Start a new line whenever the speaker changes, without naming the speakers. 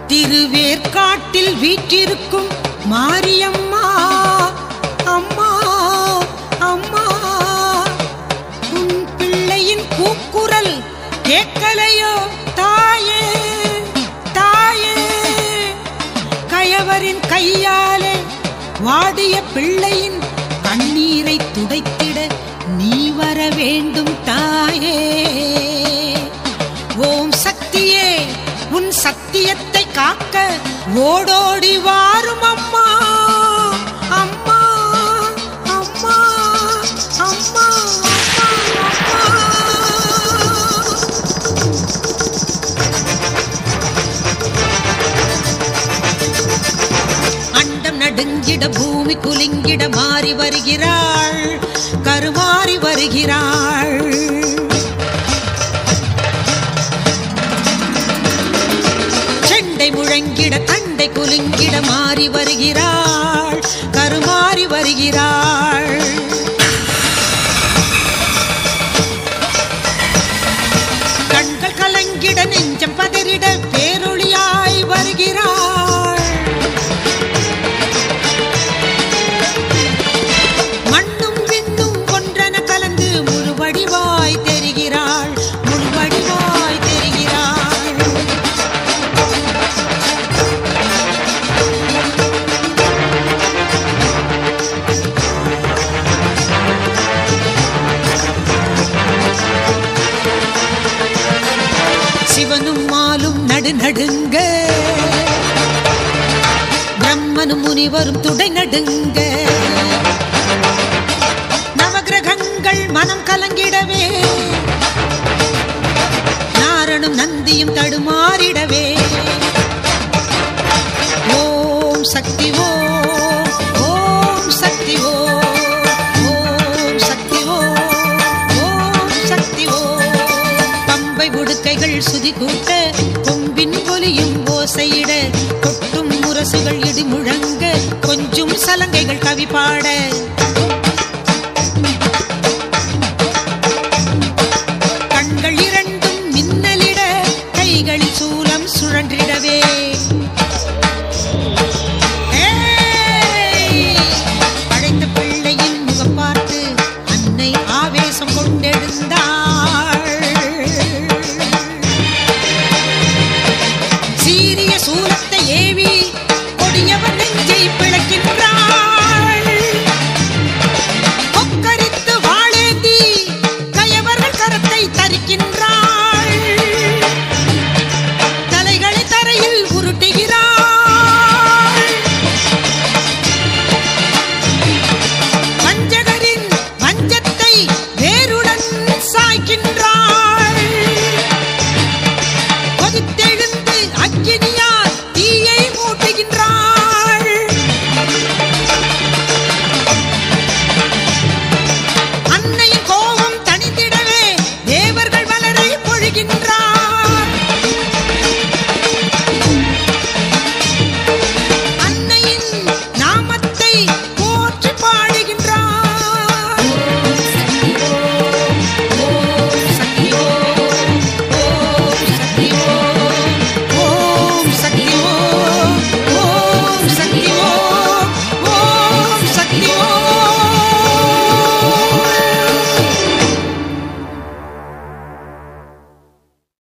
திருவேற்காட்டில் வீற்றிருக்கும் மாரியம்மா அம்மா அம்மா உன் பிள்ளையின் கூக்குரல் கேட்கலையோ தாயே தாயே கயவரின் கையாலே வாடிய பிள்ளையின் கண்ணீரை துடைத்திட நீ வர வேண்டும் தாயே ஓம் சக்தியே உன் சத்தியத்தை காக்க ஓடோடி வாரும் அம்மா அம்மா அம்மா அம்மா அம்மா அண்டம் நடுங்கிட பூமி குலுங்கிட மாறி வருகிறாள் கருமாறி வருகிறாள் செண்டை முழங்கிட தண்டை குலுங்கிட மாறி வருகிறாள் கருமாறி வருகிறாள் கண்கள் கலங்கிட நெஞ்சம் பதறிட பேரொளியாய் வருகிறாள் மண்ணும் விண்ணும் ஒன்றென கலந்து முழுவடிவாய் தெரிகிறாள் முழுவடிவாய் தெரிகிறாள் சிவனும் மாலும் நடு நடுங்க பிரம்மனும் முனிவரும் துடை நடுங்க நவகிரகங்கள் மனம் கலங்கிடவே நாரனும் நந்தியும் தடுமாறிடவே ஓம் சக்தி ஓம் ஓம் சக்தி ஓம் ஓம் சக்தி ஓம் ஓம் சக்தி ஓம் பம்பை உடுக்கைகள் சுதி கூட்ட கொம்பின் ஒலியும் ஓசையிட கொட்டும் முரசுகள் இடி முழங்க கொஞ்சம் சலங்கைகள் கவி பாட கண்கள் இரண்டும் மின்னலிட கைகளில் சூலம் சுழன்றிடவே ஏய்! படைத்த பிள்ளையின் முகம் பார்த்து அன்னை ஆவேசம் கொண்டெழுந்தாள் சீரிய சூலத்தை ஏவி கொடியவன் நெஞ்சை பிளக்கின்றாள் கொக்கரித்து வாழேந்தி கயவர்கள் கரத்தை தரிக்கின்றாள் தலைகளை தரையில் உருட்டுகிறாள் வஞ்சகரின் வஞ்சத்தை வேருடன் சாய்க்கின்றாள் கொதித்த